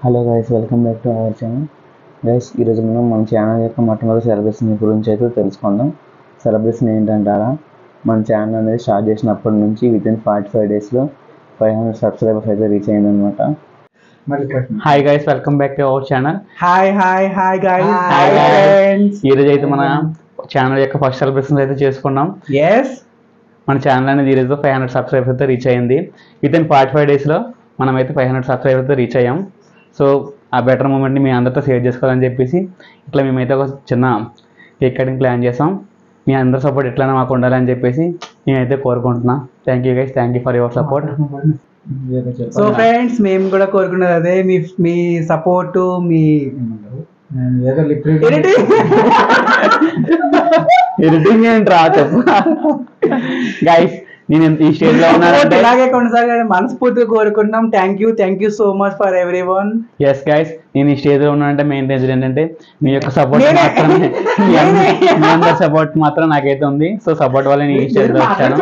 Hello guys welcome back to our channel guys ఈరోజు మనం మన ఛానల్ యొక్క మొట్టమొదటి సెలబ్రేషన్ గురించి అయితే తెలుసుకుందాం సెలబ్రేషన్ ఏంటంటారా మన ఛానల్ అనేది స్టార్ట్ చేసినప్పటి నుంచి విత్ ఇన్ ఫార్టీ ఫైవ్ డేస్లో ఫైవ్ హండ్రెడ్ సబ్స్క్రైబర్స్ అయితే రీచ్ అయిందనమాట hi guys welcome back to our channel hi hi hi guys Hi, hi guys. Friends ఈ రోజు అయితే మన ఛానల్ యొక్క ఫస్ట్ సెలబ్రేషన్ అయితే చేసుకున్నాం ఎస్ మన ఛానల్ అనేది ఈ రోజు ఫైవ్ హండ్రెడ్ సబ్స్క్రైబర్స్ అయితే రీచ్ అయింది విత్ ఇన్ ఫార్టీ ఫైవ్ డేస్లో మనం అయితే ఫైవ్ హండ్రెడ్ సబ్స్క్రైబర్స్ అయితే రీచ్ అయ్యాం సో ఆ బెటర్ మూమెంట్ని మీ అందరితో షేర్ చేసుకోవాలని చెప్పేసి ఇట్లా మేమైతే ఒక చిన్న కేక్ కటింగ్ ప్లాన్ చేసాం మీ అందరి సపోర్ట్ ఎట్లైనా మాకు ఉండాలని చెప్పేసి నేనైతే కోరుకుంటున్నా thank you guys thank you for your support so friends మేము కూడా కోరుకున్నది అదే మీ మీ సపోర్ట్ మీ Editing. ఎడిటింగ్ ఏంటి రా చెప్పు గైస్ నేను ఎంత ఈ స్టేజ్ లో Support ఉన్నానంటే ఇలాగే కొనసాగాలని మనస్ఫూర్తిగా కోరుకుంటున్నాం thank you thank you so much for everyone yes guys నేను ఈ స్టేజ్ లో ఉన్నానంటే మెయిన్ రీజన్ ఏంటంటే మీ యొక్క సపోర్ట్ నేనే. మాత్రమే మీ అందరి- మీ అందరి సపోర్ట్ మాత్రం నాకైతే ఉంది సో సపోర్ట్ వల్ల నేను ఈ స్టేజ్ లో వచ్చాను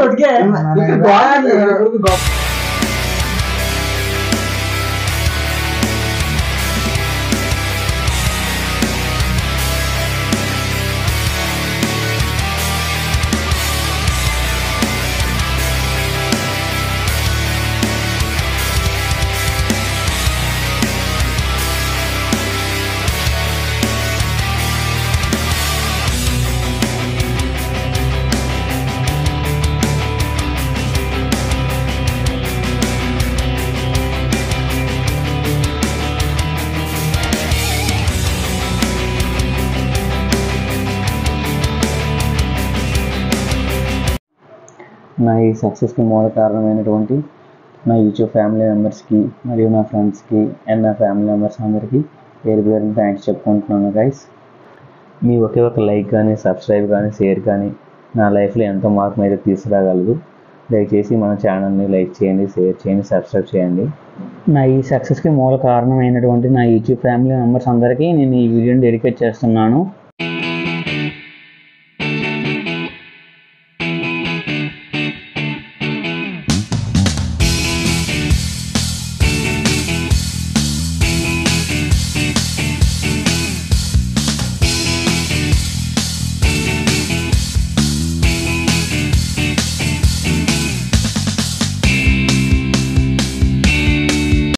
నా ఈ సక్సెస్కి మూల కారణమైనటువంటి నా యూట్యూబ్ ఫ్యామిలీ మెంబర్స్కి మరియు నా ఫ్రెండ్స్కి అండ్ నా ఫ్యామిలీ మెంబర్స్ అందరికీ పేరు పేరున థ్యాంక్స్ చెప్పుకుంటున్నాను గైస్ మీ ఒకే ఒక లైక్ కానీ సబ్స్క్రైబ్ కానీ షేర్ కానీ నా లైఫ్లో ఎంతో మార్పును అయితే తీసుకురాగలదు దయచేసి మన ఛానల్ని లైక్ చేయండి షేర్ చేయండి సబ్స్క్రైబ్ చేయండి నా ఈ సక్సెస్కి మూల కారణమైనటువంటి నా యూట్యూబ్ ఫ్యామిలీ మెంబర్స్ అందరికీ నేను ఈ వీడియోని డెడికేట్ చేస్తున్నాను